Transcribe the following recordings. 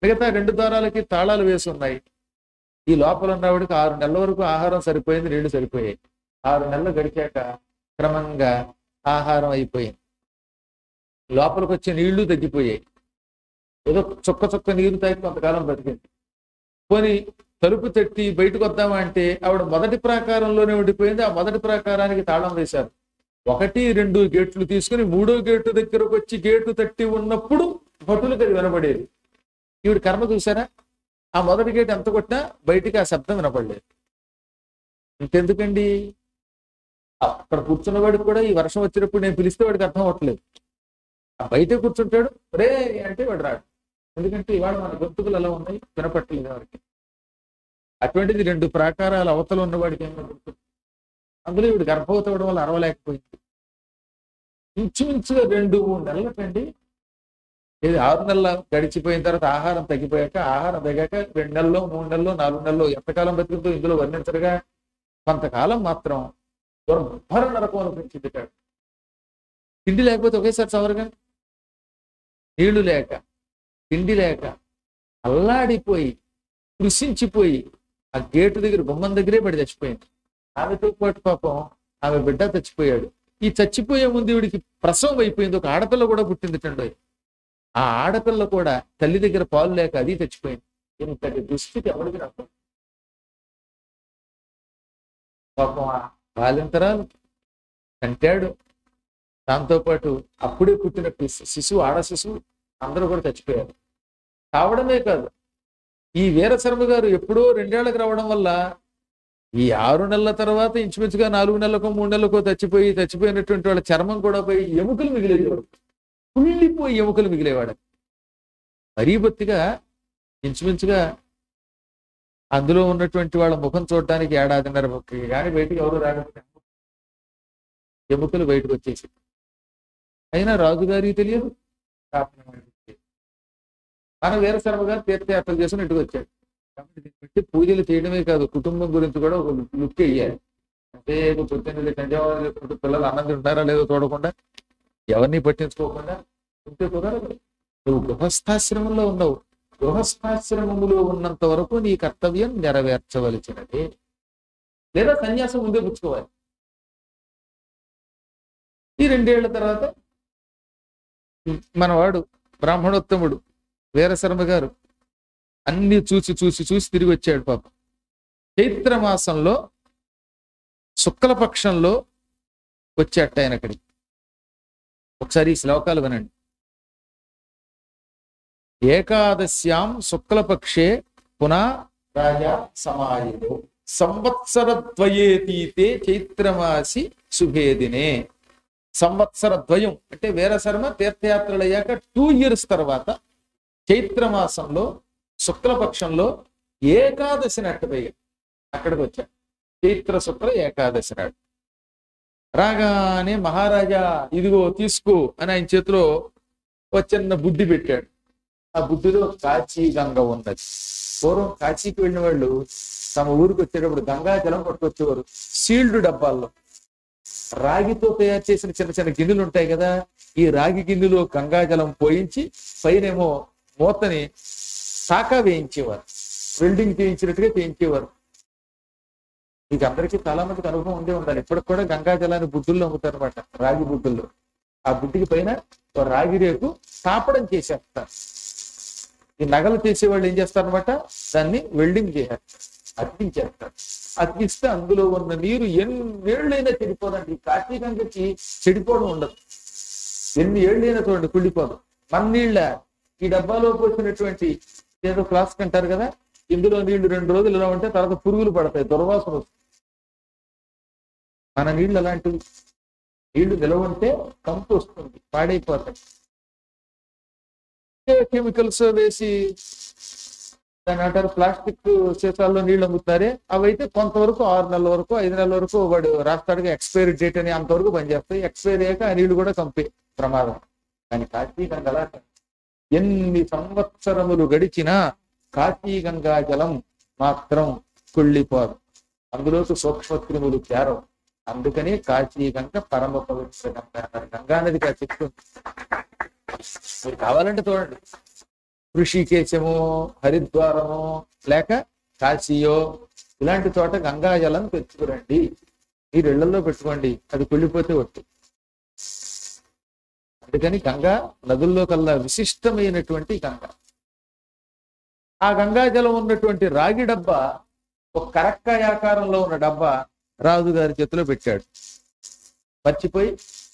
మిగతా రెండు ద్వారాలకి తాళాలు వేసి ఉన్నాయి ఈ లోపల ఉన్నవాడికి ఆరు నెలల వరకు ఆహారం సరిపోయింది నీళ్లు సరిపోయాయి ఆరు నెలలు గడిచాక క్రమంగా ఆహారం అయిపోయింది లోపలికి వచ్చే నీళ్లు తగ్గిపోయాయి ఏదో చుక్క చుక్క నీరు తాగి కొంతకాలం బతికింది పోని తలుపు తట్టి బయటకు వద్దామా అంటే ఆవిడ మొదటి ప్రాకారంలోనే ఉండిపోయింది ఆ మొదటి ప్రాకారానికి తాళం వేశారు ఒకటి రెండు గేట్లు తీసుకుని మూడో గేటు దగ్గరకు వచ్చి గేటు తట్టి ఉన్నప్పుడు భటులకు అది వినబడేది ఈవిడ కర్మ చూసారా ఆ మొదటి గేట్ ఎంత కొట్టినా బయటికి ఆ శబ్దం వినపడలేదు ఇంకెందుకండి అక్కడ కూర్చున్నవాడికి కూడా ఈ వర్షం వచ్చినప్పుడు నేను పిలిస్తే వాడికి అర్థం అవ్వట్లేదు ఆ బయట కూర్చుంటాడు రే అంటే వాడు రాడు ఎందుకంటే ఇవాళ మన గొంతుకులు ఎలా ఉన్నాయి వినపట్టలేదు వారికి అటువంటిది రెండు ప్రాకారాల అవతల ఉన్నవాడికి ఏం కనపడుతుంది అందులో ఇవిడు గర్భవతి అవడం వల్ల అరవలేకపోయింది ఇంచుమించుగా రెండు మూడు నెలలకండి ఇది ఆరు నెలల గడిచిపోయిన తర్వాత ఆహారం తగ్గిపోయాక ఆహారం తగ్గాక రెండు నెలల్లో మూడు నెలల్లో నాలుగు నెలల్లో ఎంతకాలం బతుకుతుందో ఇందులో వర్ణించరుగా కొంతకాలం మాత్రం దుర్భర నరకం అనిపించింది ఇక్కడ తిండి లేకపోతే ఒకేసారి చవరగా నీళ్లు లేక తిండి లేక అల్లాడిపోయి కృషించిపోయి ఆ గేటు దగ్గర గుమ్మం దగ్గరే పడి చచ్చిపోయింది ఆమెతో పాటు పాపం ఆమె బిడ్డ చచ్చిపోయాడు ఈ చచ్చిపోయే ముందు వీడికి ప్రసవం అయిపోయింది ఒక ఆడపిల్ల కూడా పుట్టింది టండోయ్ ఆ ఆడపిల్ల కూడా తల్లి దగ్గర పాలు లేక అది చచ్చిపోయింది ఇంతటి దుస్థితి ఎవరికి రాదు పాపం ఆ బాలింతరాలు కంటాడు దాంతోపాటు అప్పుడే పుట్టిన పిస్- శిశువు ఆడ శిశువు అందరూ కూడా చచ్చిపోయారు కావడమే కాదు ఈ వీరశర్మ గారు ఎప్పుడో రెండేళ్లకు రావడం వల్ల ఈ ఆరు నెలల తర్వాత ఇంచుమించుగా నాలుగు నెలలకో మూడు నెలలకో చచ్చిపోయి చచ్చిపోయినటువంటి వాళ్ళ చర్మం కూడా పోయి ఎముకలు మిగిలేవాడు కుళ్ళిపోయి ఎముకలు మిగిలేవాడు మరీ బొత్తిగా ఇంచుమించుగా అందులో ఉన్నటువంటి వాళ్ళ ముఖం చూడడానికి ఏడాదిన్నర ముక్కి కానీ బయటికి ఎవరు రాకపోతే ఎముకలు బయటకు వచ్చేసి అయినా రాజుగారికి తెలియదు కాపురం వాడికి తెలియదు. మన వీరశర్మ గారు తీర్థయాత్రలు చేసుకుని ఇంటికి వచ్చాడు కాబట్టి దీన్ని బట్టి పూజలు చేయడమే కాదు కుటుంబం గురించి కూడా ఒక లుక్ వేయాలి అంటే ఏదో పొద్దున్న కంజావారు చేసుకుంటూ పిల్లలు అన్నం తింటారా లేదో చూడకుండా ఎవరిని పట్టించుకోకుండా ఉంటే కుదరదు నువ్వు గృహస్థాశ్రమంలో ఉన్నావు గృహస్థాశ్రమములో ఉన్నంత వరకు నీ కర్తవ్యం నెరవేర్చవలసినది లేదా సన్యాసం ముందే పుచ్చుకోవాలి ఈ రెండేళ్ల తర్వాత మనవాడు బ్రాహ్మణోత్తముడు వీరశర్మ గారు అన్ని చూసి చూసి చూసి తిరిగి వచ్చాడు పాపం చైత్ర మాసంలో శుక్లపక్షంలో వచ్చేట ఆయన అక్కడికి ఒకసారి ఈ శ్లోకాలు వినండి ఏకాదశ్యాం శుక్లపక్షే పునః రాజా సమాయుడు సంవత్సరద్వయేతీతే చైత్రమాసి శుభేదినే సంవత్సర ద్వయం అంటే వీరశర్మ తీర్థయాత్రలు అయ్యాక టూ ఇయర్స్ తర్వాత చైత్రమాసంలో శుక్లపక్షంలో ఏకాదశి నాటి పైగా అక్కడికి వచ్చాడు చైత్ర శుక్ల ఏకాదశి నాడు రాగానే మహారాజా ఇదిగో తీసుకో అని ఆయన చేతిలో ఒక చిన్న బుద్ధి పెట్టాడు ఆ బుద్ధిలో కాచి గంగ ఉన్నది పూర్వం కాశీకి వెళ్ళిన వాళ్ళు తమ ఊరికి వచ్చేటప్పుడు గంగా జలం పట్టుకొచ్చేవారు సీల్డ్ డబ్బాల్లో రాగితో తయారు చేసిన చిన్న చిన్న గిన్నెలు ఉంటాయి కదా ఈ రాగి గిన్నెలో గంగాజలం పోయించి పైనేమో మూతని సాకా వేయించేవారు వెల్డింగ్ చేయించినట్టుగా చేయించేవారు మీకు అందరికీ చాలా మందికి అనుభవం ఉండే ఉండాలి ఇప్పటికి కూడా గంగాజలాన్ని బుద్ధుల్లో అమ్ముతారు అనమాట రాగి బుద్ధుల్లో ఆ బుద్ధికి పైన ఓ రాగి రేకు తాపడం చేసేస్తారు ఈ నగలు చేసేవాళ్ళు ఏం చేస్తారనమాట దాన్ని వెల్డింగ్ చేసేస్తారు అతికించేస్తారు అతికిస్తే అందులో ఉన్న నీరు ఎన్నేళ్ళైనా చెడిపోదండి కార్తీకంకి చెడిపోవడం ఉండదు ఎన్ని ఏళ్ళైనా చూడండి కుళ్ళిపోదు మన నీళ్ళ ఈ డబ్బాలో పోసినటువంటి ఏదో ఫ్లాస్క్ అంటారు కదా ఇందులో నీళ్లు రెండు రోజులు ఇలా ఉంటే తర్వాత పురుగులు పడతాయి దుర్వాసన వస్తుంది మన నీళ్లు అలాంటివి నీళ్లు నిలవ ఉంటే కంపు వస్తుంది పాడైపోతాయి కెమికల్స్ వేసి దాని అంటారు ప్లాస్టిక్ సీసాల్లో నీళ్లు అమ్ముతున్నారే అవైతే కొంతవరకు ఆరు నెలల వరకు ఐదు నెలల వరకు వాడు రాస్తాడుగా ఎక్స్పైరీ డేట్ అని అంతవరకు పనిచేస్తాయి ఎక్స్పైరీ అయ్యాక ఆ నీళ్లు కూడా కంపే ప్రమాదం కానీ కార్తీకంగా అలా కాదు. ఎన్ని సంవత్సరములు గడిచినా కార్తీగంగా జలం మాత్రం కుళ్ళిపోదు అందులోకి సూక్ష్మక్రిములు చేరవు అందుకని కాశీగంగ పరమ పవిత్ర గంగా అన్నారు. గంగా నదికి ఆ చెట్టు ఉంది. మీరు కావాలంటే చూడండి ఋషికేశమో హరిద్వారమో లేక కాశీయో ఇలాంటి చోట గంగా జలం తెచ్చుకురండి మీరు ఇళ్లలో పెట్టుకోండి అది కుళ్ళిపోతే ఒట్టు అందుకని గంగా నదుల్లో కల్లా విశిష్టమైనటువంటి గంగ ఆ గంగా జలం ఉన్నటువంటి రాగి డబ్బా ఒక కరక్కాయ ఆకారంలో ఉన్న డబ్బా రాజుగారి చేతిలో పెట్టాడు మర్చిపోయి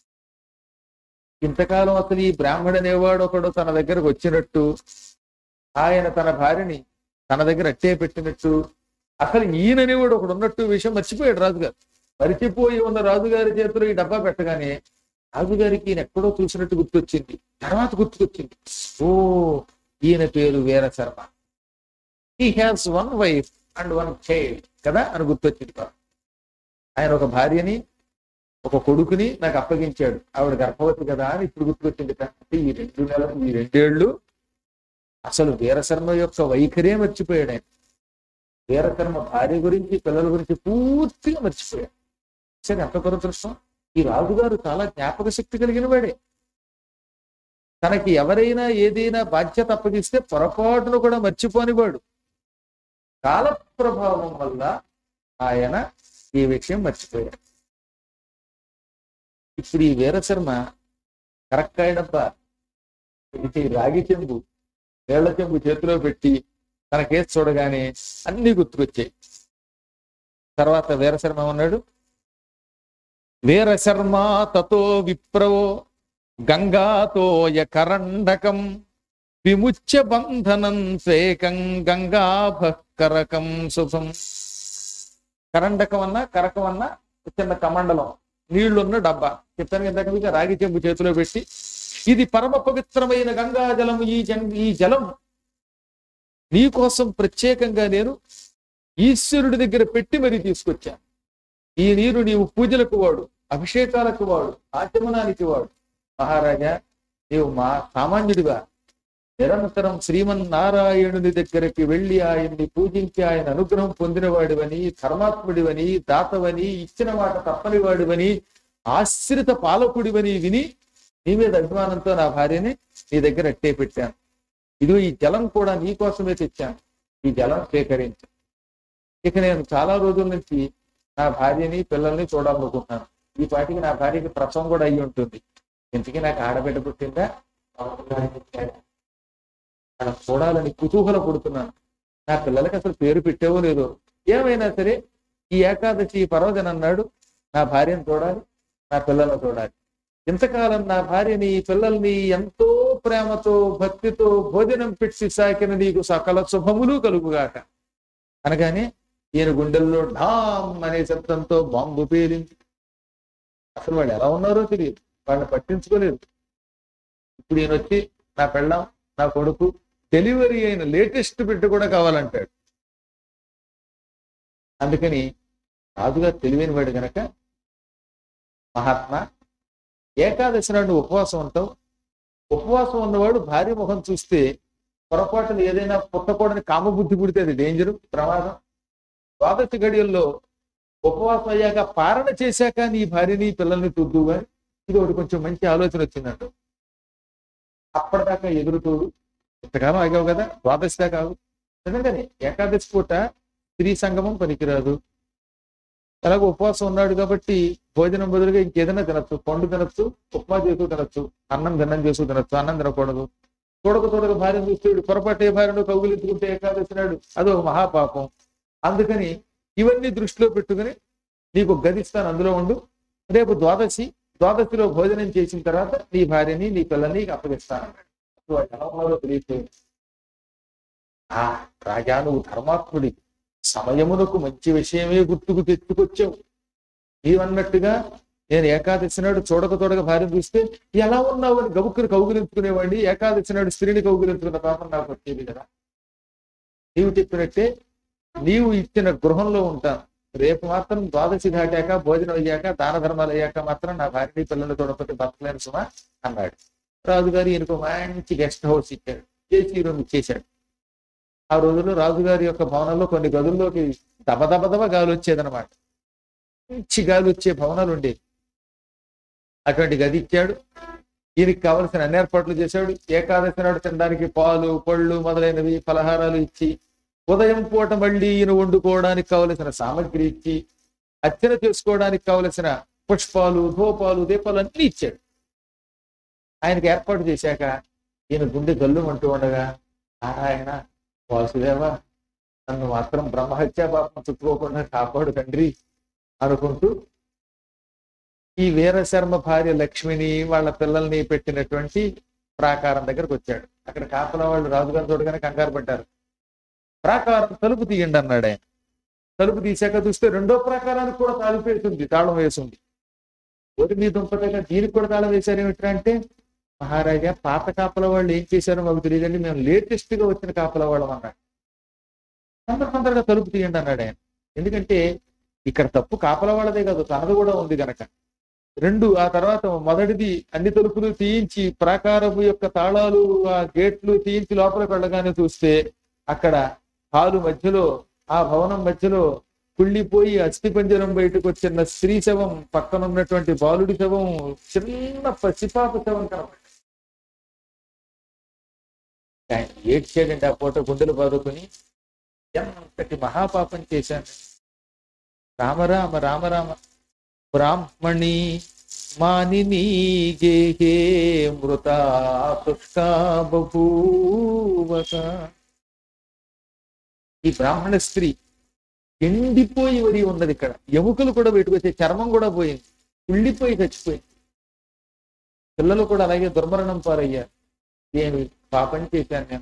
ఇంతకాలం అసలు ఈ బ్రాహ్మడు అనేవాడు ఒకడు తన దగ్గరకు వచ్చినట్టు ఆయన తన భార్యని తన దగ్గర అట్టే పెట్టినట్టు అసలు ఈయననేవాడు ఒకడు ఉన్నట్టు విషయం మర్చిపోయాడు రాజుగారు మరిచిపోయి ఉన్న రాజుగారి చేతిలో ఈ డబ్బా పెట్టగానే రాజుగారికి ఈయన ఎక్కడో చూసినట్టు గుర్తొచ్చింది తర్వాత గుర్తుకొచ్చింది ఓ ఈయన పేరు Veera Sharma he has one wife and one child కదా అని గుర్తొచ్చింది పాపం. ఆయన ఒక భార్యని ఒక కొడుకుని నాకు అప్పగించాడు ఆవిడ గర్భవతి కదా అని ఇప్పుడు గుర్తుకొచ్చింది అంటే ఈ రెండు నెలలు ఈ రెండేళ్లు అసలు వీరశర్మ యొక్క వైఖరే మర్చిపోయాడు ఆయన వీరశర్మ భార్య గురించి పిల్లల గురించి పూర్తిగా మర్చిపోయాడు సరే ఎంత దురదృష్టం ఈ రాజుగారు చాలా జ్ఞాపక శక్తి కలిగిన వాడే తనకి ఎవరైనా ఏదైనా బాధ్యత అప్పగిస్తే పొరపాటును కూడా మర్చిపోనివాడు కాల ప్రభావం వల్ల ఆయన ఈ విషయం మర్చిపోయాడు ఇప్పుడు ఈ వీరశర్మ కరక్కాయ డబ్బా ఇది రాగి చెంబు నీళ్ల చెంబు చేతిలో పెట్టి తన కేసు చూడగానే అన్ని గుర్తుకొచ్చాయి తర్వాత వీరశర్మ ఉన్నాడు వీరశర్మ తతో విప్రవో గంగాతోయ కరండకం విముచ్య బంధనం స్వేకం గంగాభకరకం శుభం కరండకం అన్న కరకం అన్న చిన్న కమండలం నీళ్లున్న డబ్బా చెప్పాను ఇందాక మీకు రాగి చెంబు చేతిలో పెట్టి ఇది పరమ పవిత్రమైన గంగా జలం ఈ జం ఈ జలం నీ కోసం ప్రత్యేకంగా నేను ఈశ్వరుడి దగ్గర పెట్టి మరీ తీసుకొచ్చాను ఈ నీరు నీవు పూజలకు వాడు అభిషేకాలకు వాడు ఆచమనానికి వాడు మహారాజా నీవు మా సామాన్యుడిగా నిరంతరం శ్రీమన్నారాయణుని దగ్గరికి వెళ్ళి ఆయన్ని పూజించి ఆయన అనుగ్రహం పొందినవాడివని ధర్మాత్ముడివని దాతవని ఇచ్చిన మాట తప్పని వాడివని ఆశ్రిత పాలకుడివని విని నీ మీద అభిమానంతో నా భార్యని నీ దగ్గర అట్టే పెట్టాను ఇదిగో ఈ జలం కూడా నీ కోసమే తెచ్చాను ఈ జలం స్వీకరించు ఇక నేను చాలా రోజుల నుంచి నా భార్యని పిల్లల్ని చూడాలనుకుంటున్నాను ఈ పాటికి నా భార్యకి ప్రసవం కూడా అయ్యి ఉంటుంది ఇంతకీ నాకు ఆడబిడ్డ పుట్టిందా అలా చూడాలని కుతూహల పడుతున్నాను నా పిల్లలకి అసలు పేరు పెట్టేవో లేదో ఏమైనా సరే ఈ ఏకాదశి పర్వదిన అన్నాడు నా భార్యను చూడాలి నా పిల్లలను చూడాలి ఇంతకాలం నా భార్యని ఈ పిల్లల్ని ఎంతో ప్రేమతో భక్తితో భోజనం పెట్టి సాకిన నీకు సకల శుభములు కలుగుగాక అనగానే ఈయన గుండెల్లో ఢామ్ అనే శబ్దంతో బాంబు పేలింది అసలు వాళ్ళు ఎలా ఉన్నారో తెలియదు వాళ్ళని పట్టించుకోలేదు ఇప్పుడు ఈయన వచ్చి నా పెళ్ళాం నా కొడుకు డెలివరీ అయిన లేటెస్ట్ బిడ్డ కూడా కావాలంటాడు అందుకని రాజుగా తెలివైన వాడు గనక మహాత్మా ఏకాదశి నాడు ఉపవాసం ఉంటావు ఉపవాసం ఉన్నవాడు భార్య ముఖం చూస్తే పొరపాటున ఏదైనా పుట్టకూడని కామబుద్ధి పుడితే అది డేంజరు ప్రమాదం ద్వాదశి గడియల్లో ఉపవాసం అయ్యాక పారణ చేశాక నీ భార్యని పిల్లల్ని చూద్దు కానీ ఇది ఒకటి కొంచెం మంచి ఆలోచన వచ్చిందంట అప్పటిదాకా ఎదురుతోడు ఇంతకాలం ఆగావు కదా ద్వాదశి దాకా ఆగు నిజంగానే ఏకాదశి పూట స్త్రీ సంగమం పనికిరాదు అలాగే ఉపవాసం ఉన్నాడు కాబట్టి భోజనం బదులుగా ఇంకేదైనా తినచ్చు పండు తినచ్చు ఉప్మా చేస్తూ తినచ్చు అన్నం భిన్నం చేస్తూ తినచ్చు అన్నం తినకూడదు చూడక చూడక భార్యను చూస్తే వీడు పొరపాటు ఏ భార్యను కౌగులెత్తుకుంటే ఏకాదశి నాడు అది ఒక మహాపాపం అందుకని ఇవన్నీ దృష్టిలో పెట్టుకుని నీకు ఒక గది ఇస్తాను అందులో ఉండు రేపు ద్వాదశి ద్వాదశిలో భోజనం చేసిన తర్వాత నీ భార్యని నీ పిల్లల్ని నీకు అప్పగిస్తాను అప్పుడు వాళ్ళు ఎలా ఉన్నారో తెలియట్లేదు ఆ రాజా నువ్వు ధర్మాత్ముడి సమయమునకు మంచి విషయమే గుర్తుకు తెచ్చుకొచ్చావు నీవన్నట్టుగా నేను ఏకాదశి నాడు చూడక చూడక భార్యను చూస్తే ఎలా ఉన్నావు అని గబుక్కుని కౌగులించుకునేవాడిని ఏకాదశి నాడు స్త్రీని కౌగులించుకున్న పాపం నాకు వచ్చేది కదా నీవు చెప్పినట్టే నీవు ఇచ్చిన గృహంలో ఉంటాను రేపు మాత్రం ద్వాదశి దాటాక భోజనం అయ్యాక దాన ధర్మాలు అయ్యాక మాత్రం నా భార్యని పిల్లలు చూడకపోతే బతకలేను సుమా అన్నాడు రాజుగారు ఈయనకు మంచి గెస్ట్ హౌస్ ఇచ్చాడు చేసి రూమ్ ఇచ్చేశాడు ఆ రోజుల్లో రాజుగారి యొక్క భవనంలో కొన్ని గదుల్లోకి దబ దబ దబ గాలి వచ్చేదనమాట మంచి గాలి వచ్చే భవనాలు ఉండేవి అటువంటి గది ఇచ్చాడు ఈయనకి కావలసిన అన్ని ఏర్పాట్లు చేశాడు ఏకాదశి నాడు తినడానికి పాలు పళ్ళు మొదలైనవి పలహారాలు ఇచ్చి ఉదయం పూట మళ్ళీ ఈయన వండుకోవడానికి కావలసిన సామగ్రి ఇచ్చి అర్చన చేసుకోవడానికి కావలసిన పుష్పాలు ధూపాలు దీపాలు అన్ని ఇచ్చాడు ఆయనకి ఏర్పాటు చేశాక ఈయన గుండె గల్లు అంటూ ఉండగా నారాయణ వాసుదేవ నన్ను మాత్రం బ్రహ్మహత్యా పాపం చుట్టుకోకుండా కాపాడు తండ్రి అనుకుంటూ ఈ వీరశర్మ భార్య లక్ష్మిని వాళ్ళ పిల్లల్ని పెట్టినటువంటి ప్రాకారం దగ్గరకు వచ్చాడు అక్కడ కాపలా వాళ్ళు రాజుగారు చూడగానే కంగారు పడ్డారు ప్రాకారం తలుపు తీయండి అన్నాడు ఆయన తలుపు తీశాక చూస్తే రెండో ప్రాకారానికి కూడా తాళం వేసింది తాళం వేసింది ఒకటి మీ దుంపతగా దీనికి కూడా తాళం వేశారు ఏమిట్రా అంటే మహారాజా పాత కాపల వాళ్ళు ఏం చేశారో మాకు తెలియదండి మేము లేటెస్ట్ గా వచ్చిన కాపల వాళ్ళం అన్నాడు తొందర తొందరగా తలుపు తీయండి అన్నాడు ఆయన ఎందుకంటే ఇక్కడ తప్పు కాపల వాళ్ళదే కాదు తనది కూడా ఉంది గనక రెండు ఆ తర్వాత మొదటిది అన్ని తలుపులు తీయించి ప్రాకారము యొక్క తాళాలు ఆ గేట్లు తీయించి లోపలికి వెళ్ళగానే చూస్తే అక్కడ హాలు మధ్యలో ఆ భవనం మధ్యలో కుళ్ళిపోయి అస్థిపంజరం బయటకు వచ్చిన స్త్రీ శవం పక్కన ఉన్నటువంటి బాలుడి శవం చిన్న పసిపాప శవం కనపడింది ఆయన ఏడ్చాడండి ఆ పూట గుండెలు బాదుకుని ఎంతటి మహాపాపం చేశాను రామరామ రామరామ బ్రాహ్మణి మానిని గేహే మృత దుష్కా బభూవక ఈ బ్రాహ్మణ స్త్రీ ఎండిపోయి వరి ఉన్నది ఇక్కడ ఎముకలు కూడా బయటకు వచ్చే చర్మం కూడా పోయింది ఉళ్ళిపోయి చచ్చిపోయింది పిల్లలు కూడా అలాగే దుర్మరణం పారయ్యారు ఏమి పాపం చేశాను నేను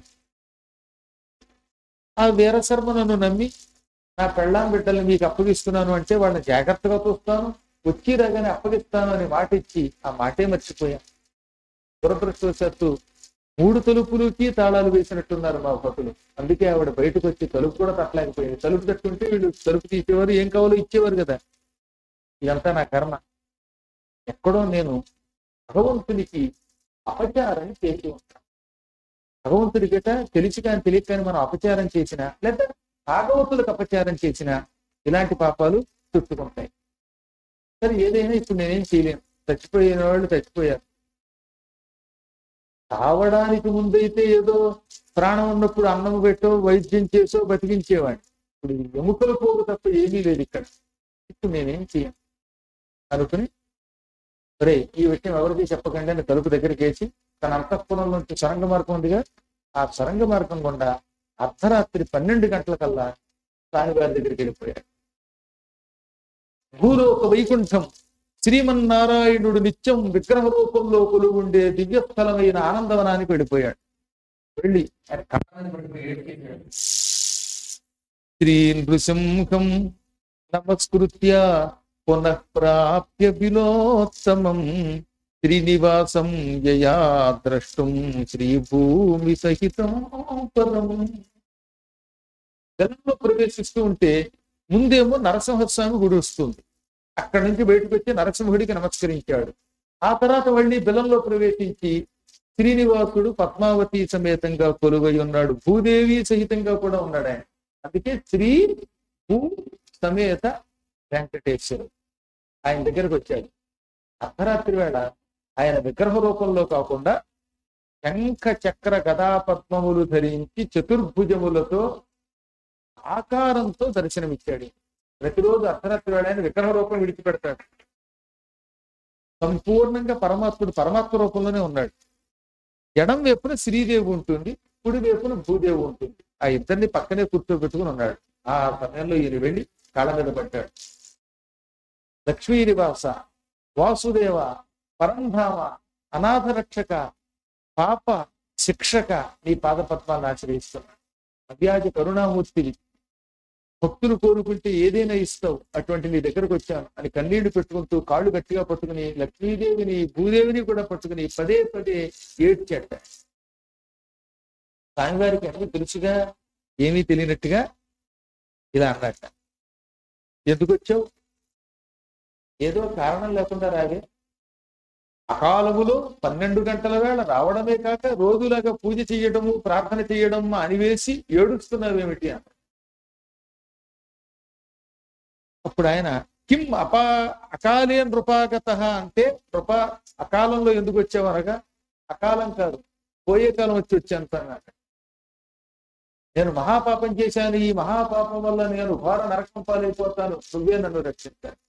ఆ వీరశర్మ నన్ను నమ్మి నా పెళ్ళాం బిడ్డల్ని మీకు అప్పగిస్తున్నాను అంటే వాళ్ళని జాగ్రత్తగా చూస్తాను వచ్చి రాగానే అప్పగిస్తాను అని మాట ఇచ్చి ఆ మాటే మర్చిపోయా దురదృష్టవశాత్తు మూడు తలుపులకి తాళాలు వేసినట్టున్నారు మా భక్తులు అందుకే ఆవిడ బయటకు వచ్చి తలుపు కూడా తట్టలేకపోయింది తలుపు తట్టుకుంటే వీళ్ళు తలుపు తీసేవారు ఏం కావాలో ఇచ్చేవారు కదా ఇదంతా నా కర్మ ఎక్కడో నేను భగవంతునికి అపచారం చేసి ఉంటాను భగవంతుడికట తెలిసి కానీ తెలియక కానీ మనం అపచారం చేసిన లేదా భాగవతులకు అపచారం చేసిన ఇలాంటి పాపాలు చుట్టుకుంటాయి సరే ఏదైనా ఇప్పుడు నేనేం చేయలేను చచ్చిపోయిన వాళ్ళు చచ్చిపోయారు చావడానికి ముందైతే ఏదో ప్రాణం ఉన్నప్పుడు అన్నం పెట్టో వైద్యం చేసో బతికించేవాడిని ఇప్పుడు ఈ ఎముకల పోగు తప్ప ఏమీ లేదు ఇక్కడ ఇప్పుడు నేనేం చేయను అనుకుని సరే ఈ విషయం ఎవరికి చెప్పకండి అని తలుపు దగ్గరికి వేసి తన అంతఃపురం నుంచి సొరంగ మార్గం ఉందిగా ఆ సొరంగ మార్గం గుండా అర్ధరాత్రి పన్నెండు గంటలకల్లా స్వామివారి దగ్గరికి వెళ్ళిపోయాడు భూలోక వైకుంఠం శ్రీమన్నారాయణుడు నిత్యం విగ్రహ రూపంలో కొలువుండే దివ్యస్థలమైన ఆనందవనానికి వెళ్ళిపోయాడు వెళ్ళి ఆయన కళ్ళని పట్టుకుని ఏడ్చేశాడు. శ్రీ నృసింహం నమస్కృత్య పునః ప్రాప్య విలోత్తమం శ్రీనివాసం యయా ద్రష్టుం శ్రీభూమి సహితం పదం జనంలో ప్రవేశిస్తూ ఉంటే ముందేమో నరసింహస్వామి గుడి వస్తుంది అక్కడి నుంచి బయటకు వచ్చి నరసింహుడికి నమస్కరించాడు ఆ తర్వాత మళ్ళీ బిలంలో ప్రవేశించి శ్రీనివాసుడు పద్మావతి సమేతంగా కొలువై ఉన్నాడు భూదేవి సహితంగా కూడా ఉన్నాడు ఆయన అందుకే శ్రీ భూ సమేత వెంకటేశ్వరుడు ఆయన దగ్గరకు వచ్చాడు అర్ధరాత్రి వేళ ఆయన విగ్రహ రూపంలో కాకుండా శంఖ చక్ర గదా పద్మములు ధరించి చతుర్భుజములతో ఆకారంతో దర్శనమిచ్చాడు ప్రతిరోజు అర్ధరాత్రి వేళ ఆయన విగ్రహ రూపం విడిచిపెడతాడు సంపూర్ణంగా పరమాత్ముడు పరమాత్మ రూపంలోనే ఉన్నాడు ఎడం వైపున శ్రీదేవి ఉంటుంది కుడి వైపున భూదేవి ఉంటుంది ఆ ఇద్దరిని పక్కనే కూర్చోబెట్టుకుని ఉన్నాడు ఆ సమయంలో ఈయన వెళ్ళి కాళ్ళ మీద పడ్డాడు లక్ష్మీ నివాస వాసుదేవ పరంధామ అనాథ రక్షక పాప శిక్షక నీ పాదపద్మాన్ని ఆశ్రయిస్తున్నా అవ్యాజ కరుణామూర్తివి భక్తులు కోరుకుంటే ఏదైనా ఇస్తావు అటువంటి నీ దగ్గరకు వచ్చాను అని కన్నీళ్లు పెట్టుకుంటూ కాళ్ళు గట్టిగా పట్టుకుని లక్ష్మీదేవిని భూదేవిని కూడా పట్టుకుని పదే పదే ఏడ్చాట స్వామివారికి అన్ని తెలుసుగా ఏమీ తెలియనట్టుగా ఇలా అన్నట్ట ఎందుకు వచ్చావు ఏదో కారణం లేకుండా రాగే అకాలములో పన్నెండు గంటల వేళ రావడమే కాక రోజులాగా పూజ చేయడము ప్రార్థన చేయడం అనివేసి ఏడుస్తున్నావేమిటి అన్న అప్పుడు ఆయన కిం అపా అకాలే నృపాగత అంటే నృప అకాలంలో ఎందుకు వచ్చావు అనగా అకాలం కాదు పోయే కాలం వచ్చి వచ్చాను అన్నమాట నేను మహాపాపం చేశాను ఈ మహాపాపం వల్ల నేను ఘోర నరకం పాలైపోతాను నువ్వే నన్ను రక్షించాను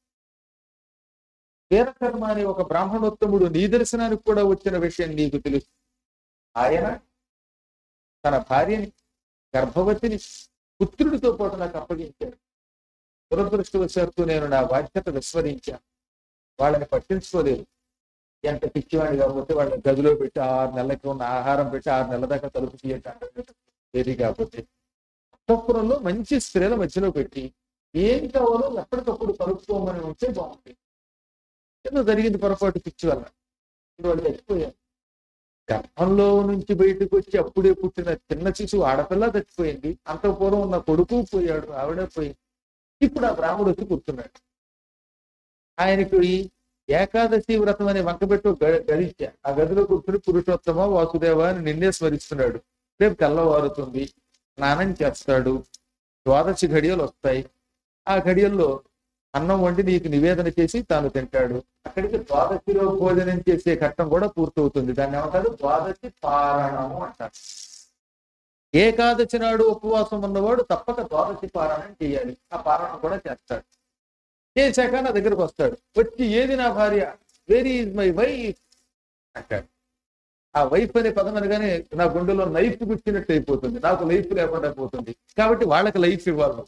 వీరకర్మ అనే ఒక బ్రాహ్మణోత్తముడు నీ దర్శనానికి కూడా వచ్చిన విషయం నీకు తెలుసు ఆయన తన భార్యని గర్భవతిని పుత్రుడితో పాటు నాకు అప్పగించాడు దురదృష్టవశాత్తు నేను నా బాధ్యత విస్మరించాను వాళ్ళని పట్టించుకోలేదు ఎంత పిచ్చివాడి కాకపోతే వాళ్ళని గదిలో పెట్టి ఆరు నెలలకి ఉన్న ఆహారం పెట్టి ఆరు నెలల దాకా తలుపు తీయటం కాకపోతే అంతఃపురంలో మంచి స్త్రీల మధ్యలో పెట్టి ఏం కావాలో ఎప్పటికప్పుడు కలుపుకోమని ఉంటే బాగుంటుంది ఏదో జరిగింది పొరపాటు పిచ్చి వల్ల ఇప్పుడు వాళ్ళు చచ్చిపోయారు గర్భంలో నుంచి బయటకు వచ్చి అప్పుడే పుట్టిన చిన్న శిశువు ఆడపిల్ల చచ్చిపోయింది అంత పూర్వం ఉన్న కొడుకు పోయాడు ఆవిడే పోయింది ఇప్పుడు ఆ బ్రాహ్మడు వచ్చి కూర్చున్నాడు ఆయనకు ఈ ఏకాదశి వ్రతం అనే వంకబెట్టు గదించా ఆ గదిలో కూర్చుని పురుషోత్తమ వాసుదేవ అని నిన్నే స్మరిస్తున్నాడు రేపు తెల్లవారుతుంది స్నానం చేస్తాడు ద్వాదశి ఘడియలు వస్తాయి ఆ ఘడియల్లో అన్నం వండి నీకు నివేదన చేసి తాను తింటాడు అక్కడికి ద్వాదశిలో భోజనం చేసే ఘట్టం కూడా పూర్తవుతుంది దాన్ని ఏమంటారు ద్వాదశి పారణము అంటారు ఏకాదశి నాడు ఉపవాసం ఉన్నవాడు తప్పక ద్వాదశి పారాయణం చేయాలి ఆ పారాయణం కూడా చేస్తాడు చేశాక నా దగ్గరకు వస్తాడు వచ్చి ఏది నా భార్య వెరీ ఈజ్ మై వైఫ్ అంటాడు ఆ వైఫ్ అనే పదం అనగానే నా గుండెలో లైఫ్ గుచ్చినట్టు అయిపోతుంది నాకు లైఫ్ లేకుండా పోతుంది కాబట్టి వాళ్ళకి లైఫ్ ఇవ్వాలి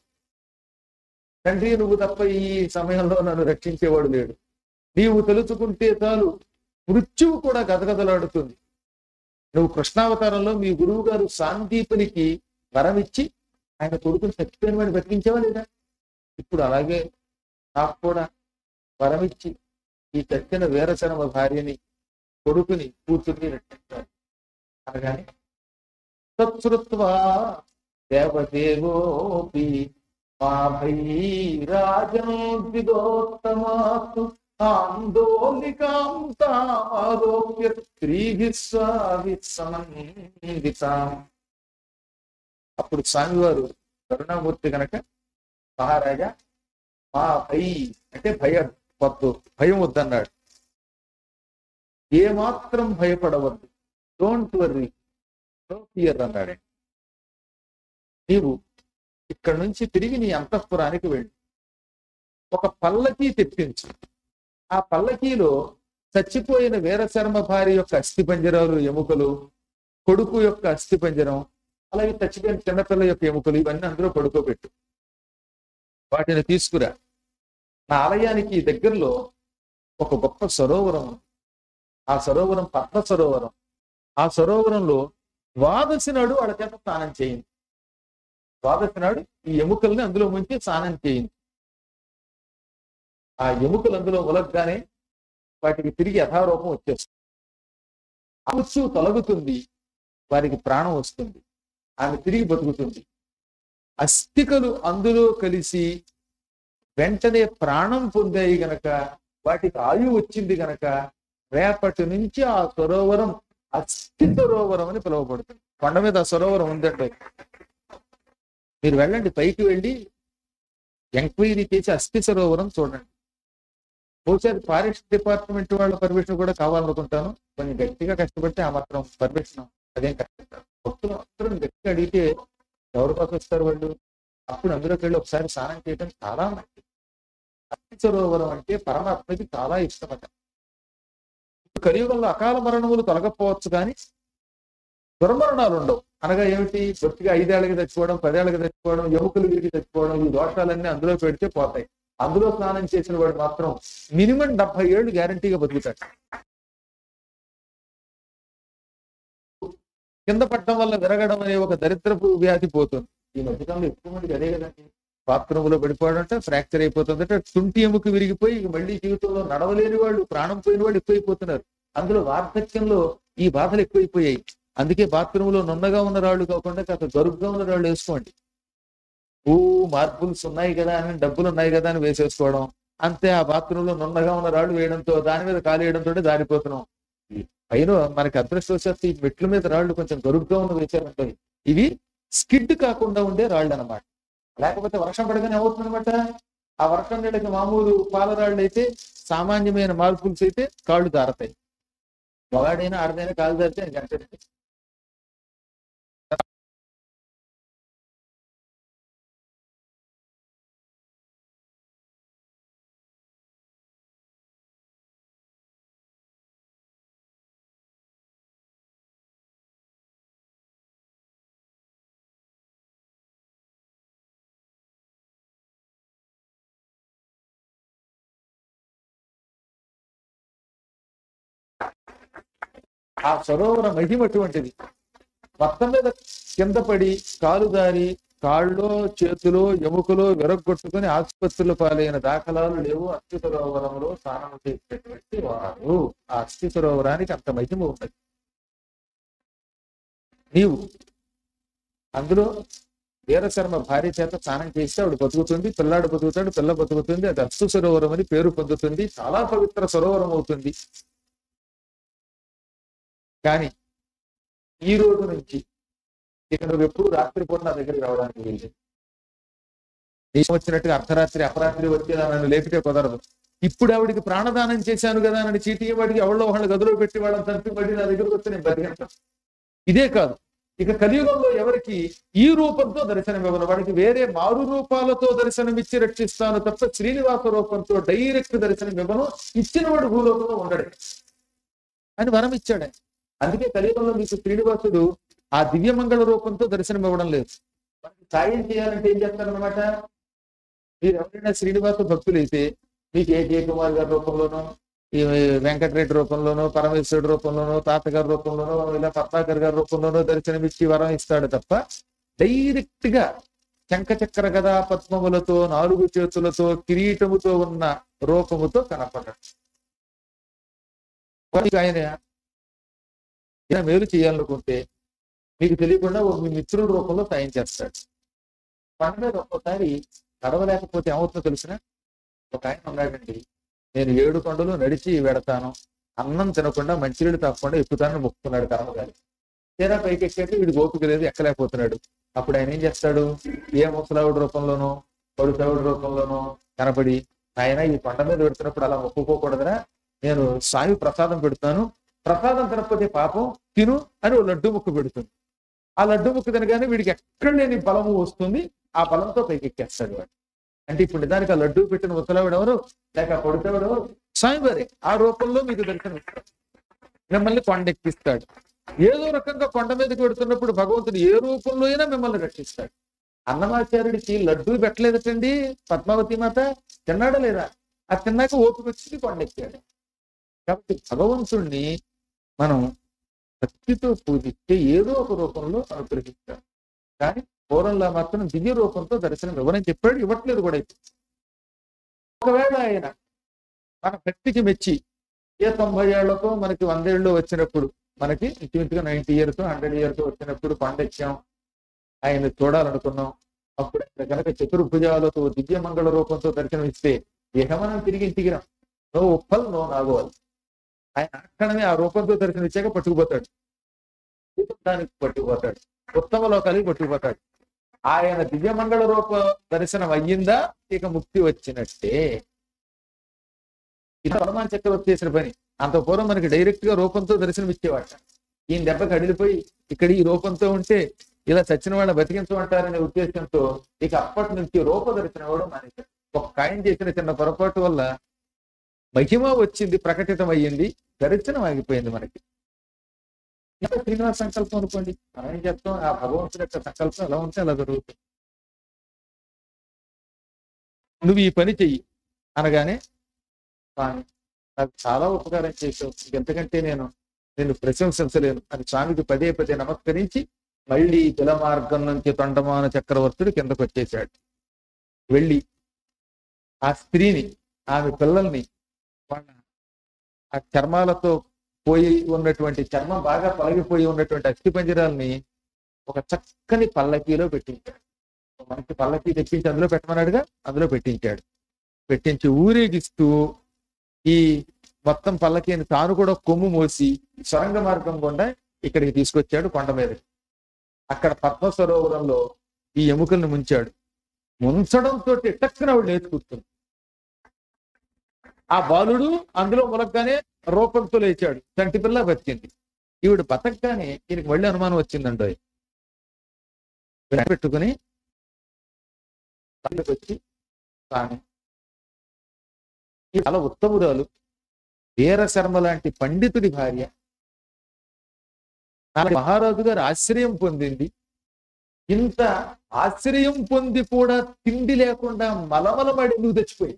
తండ్రి నువ్వు తప్ప ఈ సమయంలో నన్ను రక్షించేవాడు లేడు నీవు తెలుసుకుంటే చాలు మృత్యువు కూడా గదగదలాడుతుంది నువ్వు కృష్ణావతారంలో మీ గురువు గారు సాందీపునికి వరం ఇచ్చి ఆయన కొడుకుని చచ్చిపోయిన వాడిని బతికించేవా లేదా ఇప్పుడు అలాగే నాకు కూడా వరం ఇచ్చి ఈ చచ్చిన వీరశరమ భార్యని కొడుకుని కూతుర్ని రక్షించాలి అనగానే తత్సృత్వా దేవదేవోపి మా భైరాజం విదోత్తమాస్తు ఆందోళికాం తామారోప్య స్త్రీభిస్వావిసమందితాం అప్పుడు స్వామివారు కరుణామూర్తి గనక మహారాజా మా భై అంటే భయ వద్దు భయం వద్దన్నాడు ఏ మాత్రం భయపడవద్దు డోంట్ వర్రీ నో ఫియర్ అన్నాడు నీవు ఇక్కడ నుంచి తిరిగి నీ అంతఃపురానికి వెళ్ళి ఒక పల్లకీ తెప్పించు ఆ పల్లకీలో చచ్చిపోయిన వీరశర్మ భార్య యొక్క అస్థిపంజరాలు ఎముకలు కొడుకు యొక్క అస్థిపంజరం అలాగే చచ్చిపోయిన చిన్నపిల్ల యొక్క ఎముకలు ఇవన్నీ అందులో పడుకోబెట్టు వాటిని తీసుకురా నా ఆలయానికి దగ్గరలో ఒక గొప్ప సరోవరం ఉంది. ఆ సరోవరం పద్మ సరోవరం ఆ సరోవరంలో ద్వాదశి నాడు వాళ్ళ చేత స్నానం చేయింది ద్వాదశి నాడు ఈ ఎముకల్ని అందులో ముంచి స్నానం చేయింది ఆ ఎముకలు అందులో ఉలగ్గానే వాటికి తిరిగి యథారూపం వచ్చేస్తుంది ఆ మృత్యువు తొలగుతుంది వారికి ప్రాణం వస్తుంది ఆమె తిరిగి బతుకుతుంది అస్థికలు అందులో కలిసి వెంటనే ప్రాణం పొందాయి గనక వాటికి ఆయువు వచ్చింది గనక రేపటి నుంచి ఆ సరోవరం అస్థి సరోవరం అని పిలువబడుతుంది కొండ మీద ఆ సరోవరం ఉందండి మీరు వెళ్ళండి పైకి వెళ్ళి ఎంక్వైరీ చేసి అస్థి సరోవరం చూడండి బహుశా ఫారెస్ట్ డిపార్ట్మెంట్ వాళ్ళ పర్మిషన్ కూడా కావాలనుకుంటాను కొంచెం గట్టిగా కష్టపడితే ఆ మాత్రం పర్మిషన్ అదేం కష్టం కాదు. భక్తులు అందరం గట్టిగా అడిగితే ఎవరి కోసం వస్తారు వాళ్ళు అప్పుడు అందులోకి వెళ్ళి ఒకసారి స్నానం చేయడం చాలా మంచిది అస్థి సరోవరం అంటే పరమాత్మకి చాలా ఇష్టమట ఇప్పుడు కలియుగంలో అకాల మరణములు తొలగపోవచ్చు కానీ దుర్మరణాలు ఉండవు అనగా ఏమిటి బొత్తిగా ఐదేళ్ళకి చచ్చిపోవడం పదేళ్ళకి చచ్చిపోవడం ఎముకలు విరిగి చచ్చిపోవడం ఈ దోషాలన్నీ అందులో పెడితే పోతాయి అందులో స్నానం చేసిన వాడు మాత్రం మినిమం డెబ్బై ఏళ్ళు గ్యారంటీగా బతుకుతాడు కింద పట్టడం వల్ల విరగడం అనే ఒక దరిద్రపు వ్యాధి పోతుంది ఈ మధ్యకాలంలో ఎక్కువ మందికి అదే కదండి బాత్రూమ్ లో పడిపోవడం అంటే ఫ్రాక్చర్ అయిపోతుంది అంటే తుంటి ఎముక విరిగిపోయి ఇక మళ్ళీ జీవితంలో నడవలేని వాళ్ళు ప్రాణం పోయిన వాళ్ళు ఎక్కువైపోతున్నారు అందులో వార్ధక్యంలో ఈ బాధలు ఎక్కువైపోయాయి అందుకే బాత్రూమ్ లో నున్నగా ఉన్న రాళ్ళు కాకుండా కాస్త గరుగ్గా ఉన్న రాళ్ళు వేసుకోండి ఊ మార్బుల్స్ ఉన్నాయి కదా అని డబ్బులు ఉన్నాయి కదా అని వేసేసుకోవడం అంతే ఆ బాత్రూమ్ లో నున్నగా ఉన్న రాళ్ళు వేయడంతో దాని మీద కాలు వేయడంతో దారిపోతున్నాం పైన మనకి అదృష్టవశాత్తు ఈ మెట్ల మీద రాళ్ళు కొంచెం గరుగ్గా ఉన్న వేసారంటే ఇవి స్కిడ్ కాకుండా ఉండే రాళ్ళు అన్నమాట లేకపోతే వర్షం పడగానే ఏమవుతుందన్నమాట ఆ వర్షం నీళ్ళకి మామూలు పాలరాళ్ళు అయితే సామాన్యమైన మార్పుల్స్ అయితే కాళ్ళు దారతాయి మగాడైనా ఆడదైనా కాళ్ళు దారితే ఆయన గంటే ఆ సరోవర మహిమ అటువంటిది మొత్తం మీద కింద పడి కాలు దారి కాళ్ళలో చేతిలో ఎముకలో విరగొట్టుకుని ఆసుపత్రుల పాలైన దాఖలాలు లేవు అస్థి సరోవరంలో స్నానం చేసేటువంటి వారు ఆ అస్థి సరోవరానికి అంత మహిమ ఉన్నది నీవు అందులో వీరశర్మ భార్య చేత స్నానం చేస్తే ఆవిడ బతుకుతుంది పిల్లాడు బతుకుతాడు పిల్ల బతుకుతుంది అది అస్థి సరోవరం అని పేరు పొందుతుంది చాలా పవిత్ర సరోవరం అవుతుంది కానీ ఈ రోజు నుంచి ఇక నువ్వు ఎప్పుడు రాత్రిపూట నా దగ్గరికి రావడానికి వెళ్ళి నీకు వచ్చినట్టుగా అర్ధరాత్రి అపరాత్రి వచ్చేదా నన్ను లేపితే కుదరదు ఇప్పుడు ఆవిడికి ప్రాణదానం చేశాను కదా అని చీటీ వాడికి ఎవరో వాళ్ళ గదిలో పెట్టి వాళ్ళని చంపి పడి నా దగ్గరకు వస్తే నేను బతికేస్తాను ఇదే కాదు ఇక కలియుగంలో ఎవరికి ఈ రూపంతో దర్శనం ఇవ్వను వాడికి వేరే మారు రూపాలతో దర్శనమిచ్చి రక్షిస్తాను తప్ప శ్రీనివాస రూపంతో డైరెక్ట్ దర్శనం ఇవ్వను ఇచ్చిన వాడు భూలోకంలో ఉండడే అని వరం ఇచ్చాడు ఆయన. అందుకే కలియుగంలో మీకు శ్రీనివాసుడు ఆ దివ్యమంగళ రూపంతో దర్శనం ఇవ్వడం లేదు మనకి సాయం చేయాలంటే ఏం చేస్తారనమాట మీరు ఎవరైనా శ్రీనివాస భక్తులైతే మీకు ఏ జయ కుమార్ గారి రూపంలోనో ఈ వెంకటరెడ్డి రూపంలోనో పరమేశ్వరుడు రూపంలోనో తాతగారి రూపంలోనో ఇలా పద్మాకర్ గారి రూపంలోనో దర్శనమిచ్చి వరం ఇస్తాడు తప్ప డైరెక్ట్ గా శంఖచక్ర గదా పద్మములతో నాలుగు చేతులతో కిరీటముతో ఉన్న రూపముతో కనపడడు వారికి ఆయన ఏదైనా మేలు చేయాలనుకుంటే మీకు తెలియకుండా ఓ మీ మిత్రుల రూపంలో సాయం చేస్తాడు మన మీద ఒక్కోసారి నడవలేకపోతే ఏమవుతుందో తెలిసిన ఒక ఆయన ఉన్నాడండి నేను ఏడు కొండలు నడిచి వెడతాను అన్నం తినకుండా మంచినీళ్ళు తాగకుండా ఎక్కుతానని మొక్కుతున్నాడు కర్మగారి తీరా పైకి ఎక్కాక వీడు ఓపిక లేదు ఎక్కలేకపోతున్నాడు అప్పుడు ఆయన ఏం చేస్తాడు ఏ ముసలావుడి రూపంలోనో పడుతావుడి రూపంలోనో కనపడి ఆయన ఈ కొండ మీద పెడుతున్నప్పుడు అలా మొక్కుకోకూడదురా నేను స్వామి ప్రసాదం పెడుతాను ప్రసాదం తినకపోతే పాపం తిను అని ఓ లడ్డు ముక్క పెడుతుంది ఆ లడ్డు ముక్క తినగానే వీడికి ఎక్కడ లేని బలము వస్తుంది ఆ బలంతో పైకి ఎక్కేస్తాడు వాడు అంటే ఇప్పుడు నిజానికి ఆ లడ్డు పెట్టిన ముసలావిడ ఎవరు లేక ఆ కొడుతావిడ ఎవరు స్వామివారి ఆ రూపంలో మీకు దర్శనం ఇస్తాడు మిమ్మల్ని కొండెక్కిస్తాడు ఏదో రకంగా కొండ మీదకి పెడుతున్నప్పుడు భగవంతుడు ఏ రూపంలో అయినా మిమ్మల్ని రక్షిస్తాడు అన్నమాచార్యుడికి లడ్డూ పెట్టలేదటండి పద్మావతి మాత తిన్నాడా లేదా ఆ తిన్నాక ఓపిక వచ్చి కొండెక్కాడు కాబట్టి భగవంతుణ్ణి మనం భక్తితో పూజిస్తే ఏదో ఒక రూపంలో అనుగ్రహిస్తాం కానీ పూర్వంలో మాత్రం దివ్య రూపంతో దర్శనం ఇవ్వనని చెప్పాడు ఇవ్వట్లేదు కూడా ఇప్పుడు. ఒకవేళ ఆయన మన భక్తికి మెచ్చి ఏ తొంభై ఏళ్లతో మనకి వందేళ్ళు వచ్చినప్పుడు మనకి ఇంచుమించుగా నైన్టీ ఇయర్స్ హండ్రెడ్ ఇయర్స్ వచ్చినప్పుడు పండెక్కాం ఆయన చూడాలనుకున్నాం అప్పుడు ఆయన కనుక చతుర్భుజాలతో దివ్య మంగళ రూపంతో దర్శనం ఇస్తే ఇక మనం తిరిగి ఇంటికి రాం నో ఉప్పల్ నో నాగోవాలి ఆయన అక్కడనే ఆ రూపంతో దర్శనం ఇచ్చాక పట్టుకుపోతాడు దానికి పట్టుకుపోతాడు ఉత్తమ లోకాలకి పట్టుకుపోతాడు ఆయన దివ్యమంగళ రూప దర్శనం అయ్యిందా ఇక ముక్తి వచ్చినట్టే ఇది హనుమాన్ చక్రవర్తి చేసిన పని అంత పూర్వం మనకి డైరెక్ట్ గా రూపంతో దర్శనం ఇచ్చేవాట ఈయన దెబ్బకి అడిలిపోయి ఇక్కడ ఈ రూపంతో ఉంటే ఇలా చచ్చిన వాళ్ళ బతికించమంటారనే ఉద్దేశంతో ఇక అప్పటి నుంచి రూప దర్శనం ఇవ్వడం మానేశారు ఒక కాయం చేసిన చిన్న పొరపాటు వల్ల మహిమ వచ్చింది ప్రకటితం అయ్యింది దర్శనం ఆగిపోయింది మనకి ఇంకా శ్రీనివాస సంకల్పం అనుకోండి మనం ఏం చేస్తాం ఆ భగవంతుడి యొక్క సంకల్పం ఎలా ఉంటే అలా జరుగుతుంది నువ్వు ఈ పని చెయ్యి అనగానే స్వామి నాకు చాలా ఉపకారం చేసావు ఎంతకంటే నేను నేను ప్రశంసించలేను అని స్వామికి పదే పదే నమస్కరించి మళ్ళీ జల మార్గం నుంచి తొండమాన చక్రవర్తుడు కిందకు వచ్చేసాడు వెళ్ళి ఆ స్త్రీని ఆమె పిల్లల్ని వాళ్ళ ఆ చర్మాలతో పోయి ఉన్నటువంటి చర్మం బాగా పలగిపోయి ఉన్నటువంటి అస్థి పంజరాల్ని ఒక చక్కని పల్లకీలో పెట్టించాడు మనకి పల్లకీ తెప్పించి అందులో పెట్టమన్నాడుగా అందులో పెట్టించాడు పెట్టించి ఊరేగిస్తూ ఈ మొత్తం పల్లకీని తాను కూడా కొమ్ము మోసి సొరంగ మార్గం గుండా ఇక్కడికి తీసుకొచ్చాడు కొండ మీద అక్కడ పద్మ సరోవరంలో ఈ ఎముకల్ని ముంచాడు ముంచడంతో టక్కున ఆవిడ లేచి కూర్చుంది ఆ బాలుడు అందులో ములగ్గానే రూపంతో లేచాడు చంటి పిల్ల బతికింది ఈవిడ బతకగానే ఈయనకి మళ్ళీ అనుమానం వచ్చిందండి పెట్టుకుని తల్లికి వచ్చి తాను ఈ చాలా ఉత్తమురాలు వీర శర్మ లాంటి పండితుడి భార్య నాలుగు మహారాజు గారు ఆశ్రయం పొందింది ఇంత ఆశ్రయం పొంది కూడా తిండి లేకుండా మలమలమడి నువ్వు తెచ్చిపోయి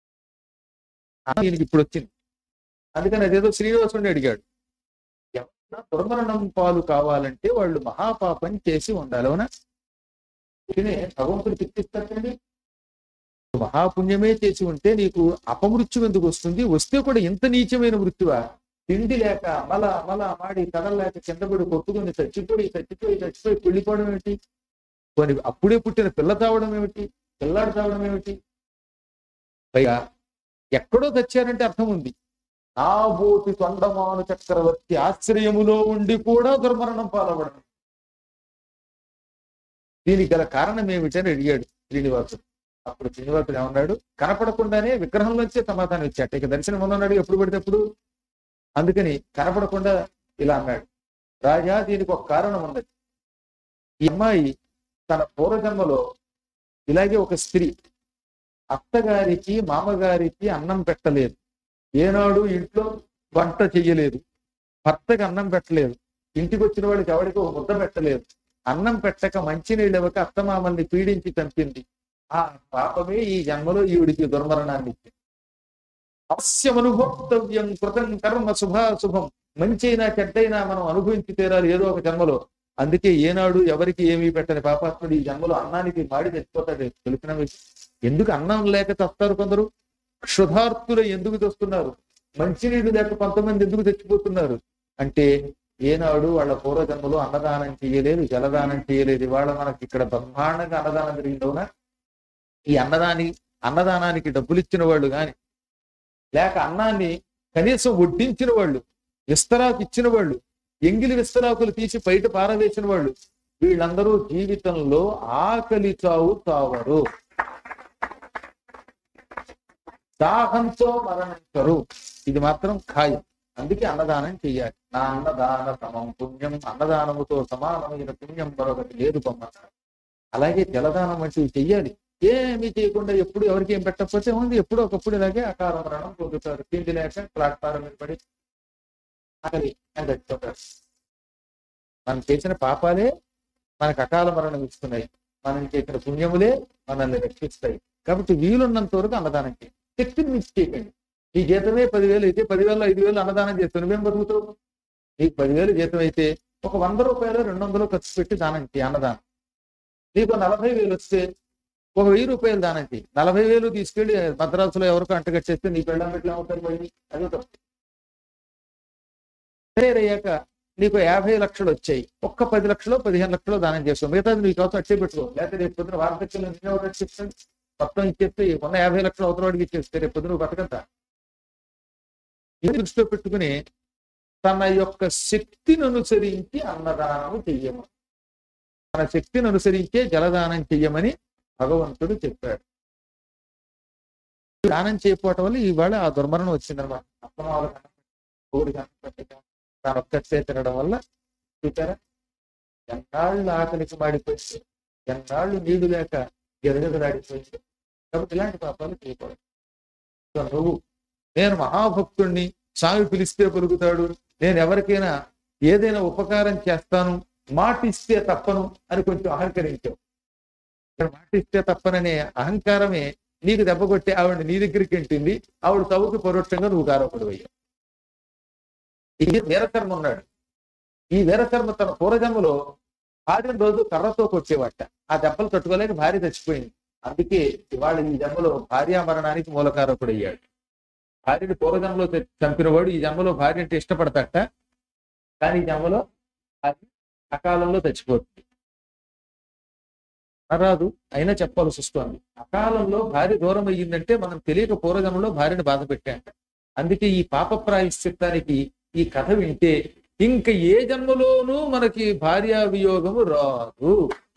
ఈయనకి ఇప్పుడు వచ్చింది అందుకని అదేదో శ్రీనివాసుని అడిగాడు ఎవరన్నా దుర్మరణం పాలు కావాలంటే వాళ్ళు మహాపాపం చేసి ఉండాలి అవునా అందుకనే భగవంతుడు తిప్పిస్తాడండి మహాపుణ్యమే చేసి ఉంటే నీకు అపమృత్యు ఎందుకు వస్తుంది వస్తే కూడా ఎంత నీచమైన మృత్యువా తిండి లేక మల మల మాడి కదలలేక కిందపడి కొట్టుకుని చచ్చిపోయి చచ్చిపోయి చచ్చిపోయి పెళ్లిపోవడం ఏమిటి కొన్ని అప్పుడే పుట్టిన పిల్ల తావడం ఏమిటి పిల్లాడు తావడం ఏమిటి పైగా ఎక్కడో తెచ్చారంటే అర్థం ఉంది నాబోటి తొండమాను చక్రవర్తి ఆశ్రయములో ఉండి కూడా దుర్మరణం పాలవడం దీనికి గల కారణం ఏమిటని అడిగాడు శ్రీనివాసుడు అప్పుడు శ్రీనివాసుడు ఏమన్నాడు కనపడకుండానే విగ్రహంలోంచే సమాధానం ఇచ్చాట ఇక దర్శనం ఉన్నాడు ఎప్పుడు పడితే అప్పుడు అందుకని కనపడకుండా ఇలా అన్నాడు రాజా దీనికి ఒక కారణం ఉన్నది ఈ అమ్మాయి తన పూర్వజన్మలో ఇలాగే ఒక స్త్రీ అత్తగారికి మామగారికి అన్నం పెట్టలేదు ఏనాడు ఇంట్లో వంట చెయ్యలేదు భర్తకి అన్నం పెట్టలేదు ఇంటికి వచ్చిన వాళ్ళకి ఎవరికి ఒక ముద్ద పెట్టలేదు అన్నం పెట్టక మంచినీళ్ళు ఇవ్వక అత్తమామల్ని పీడించి చంపింది ఆ పాపమే ఈ జన్మలో ఈవిడికి దుర్మరణాన్ని ఇచ్చింది అవశ్యమనుభోక్తవ్యం కృతం కర్మ శుభాశుభం మంచైనా చెడ్డైనా మనం అనుభవించి తీరాలి ఏదో ఒక జన్మలో అందుకే ఏనాడు ఎవరికి ఏమీ పెట్టని పాపాత్ముడు ఈ జన్మలో అన్నానికి మాడి తెచ్చిపోతాడు తెలిసిన విషయం ఎందుకు అన్నం లేక తస్తారు కొందరు క్షుధార్తులు ఎందుకు తెస్తున్నారు మంచినీళ్ళు లేక కొంతమంది ఎందుకు తెచ్చిపోతున్నారు అంటే ఏనాడు వాళ్ళ పూర్వజన్మలో అన్నదానం చేయలేదు జలదానం చేయలేదు ఇవాళ మనకి ఇక్కడ బ్రహ్మాండంగా అన్నదానం జరిగిందవునా ఈ అన్నదాని అన్నదానానికి డబ్బులు ఇచ్చిన వాళ్ళు గాని లేక అన్నాన్ని కనీసం వడ్డించిన వాళ్ళు విస్తరాకు ఇచ్చిన వాళ్ళు ఎంగిలి విస్తరాకులు తీసి బయట పారవేసిన వాళ్ళు వీళ్ళందరూ జీవితంలో ఆకలి చావు తావరు దాహంతో మరణించరు ఇది మాత్రం ఖాయం అందుకే అన్నదానం చెయ్యాలి నా అన్నదాన సమం పుణ్యం అన్నదానముతో సమానమైన పుణ్యం మరొకటి లేదు బొమ్మ అలాగే జలదానం వంటివి చెయ్యాలి ఏమీ చేయకుండా ఎప్పుడు ఎవరికి ఏం పెట్టకపోతే ఉంది ఎప్పుడు ఒకప్పుడు ఇలాగే అకాల మరణం పొందుతారు తిండి లేక ప్లాట్ఫారం మీద పడి ఆకలి అని చచ్చిపోతారు మనం చేసిన పాపాలే మనకు అకాల మరణం ఇస్తున్నాయి మనం చేసిన పుణ్యములే మనల్ని రక్షిస్తాయి కాబట్టి వీలున్నంత వరకు అన్నదానం చేయండి శక్తిని మించి చేయకండి ఈ జీతమే పదివేలు అయితే పదివేలు ఐదు వేలు అన్నదానం చేస్తావు నువ్వేం బతుకుతావు నీకు పదివేలు జీతం అయితే ఒక వంద రూపాయలు రెండు వందలు ఖర్చు పెట్టి దానం చేయి అన్నదానం నీకు నలభై వేలు వస్తే ఒక వెయ్యి రూపాయలు దానం చేయి నలభై వేలు తీసుకెళ్లి మద్రాసులో ఎవరికో అంటగట్టేస్తే నీ పెళ్ళం పెట్టి అవుతారు మళ్ళీ అది తప్పు అయ్యాక నీకు యాభై లక్షలు వచ్చాయి ఒక్క పది లక్షలు పదిహేను లక్షలు దానం చేస్తావు మిగతాది నీకు అవసరం అట్టే పెట్టుకో లేకపోతే రేపు పొద్దున వార్ధక్యంలో నిన్న ఎవరు రక్షిస్తాడు మొత్తం ఇచ్చేస్తే ఉన్న యాభై లక్షలు అవతల వాడికి ఇచ్చేస్తే రేపు పొద్దున నువ్వు బతకంతా ఇది దృష్టిలో పెట్టుకుని తన యొక్క శక్తిని అనుసరించి అన్నదానం చెయ్యము తన శక్తిని అనుసరించే జలదానం చెయ్యమని భగవంతుడు చెప్పాడు దానం చేయకపోవటం వల్ల ఇవాళ ఆ దుర్మరణం వచ్చిందనమాట అత్తమాల కోడి కనపెట్టక తాను ఒక్కటే తినడం వల్ల చూసారా ఎన్నాళ్ళు ఆకలికి మాడిపోయింది ఎన్నాళ్ళు నీళ్లు లేక గెదగదలాడిపోయింది కాబట్టి ఇలాంటి పాపాలు చేయకూడదు సో నువ్వు నేను మహాభక్తుణ్ణి స్వామి పిలిస్తే పలుకుతాడు నేను ఎవరికైనా ఏదైనా ఉపకారం చేస్తాను మాటిస్తే తప్పను అని కొంచెం అహంకరించావు మాటిస్తే తప్పననే అహంకారమే నీకు దెబ్బ కొట్టి ఆవిడ నీ దగ్గరికి ఎంటింది ఆవిడ తవ్వుకి పరోక్షంగా నువ్వు గారపడు అయ్యావు ఈ వీరకర్మ ఉన్నాడు ఈ వీరకర్మ తన పూర్వజన్మలో భార్యను రోజు కర్రతో కొట్టేవాట ఆ దెబ్బలు తట్టుకోలేక భార్య చచ్చిపోయింది అందుకే ఇవాళ ఈ జన్మలో భార్యా మరణానికి మూలకారకుడు అయ్యాడు భార్యని పూర్వజన్మలో చంపినవాడు ఈ జన్మలో భార్య అంటే ఇష్టపడతాట కానీ ఈ జన్మలో భార్య అకాలంలో చచ్చిపోతుంది రాదు అయినా చెప్పాల్సి వస్తుంది అకాలంలో భార్య దూరం అయ్యిందంటే మనం తెలియక పూర్వజన్మలో భార్యని బాధ పెట్టాంట అందుకే ఈ పాప ప్రాయశ్చిత్తానికి ఈ కథ వింటే ఇంకా ఏ జన్మలోనూ మనకి భార్యా వియోగము రాదు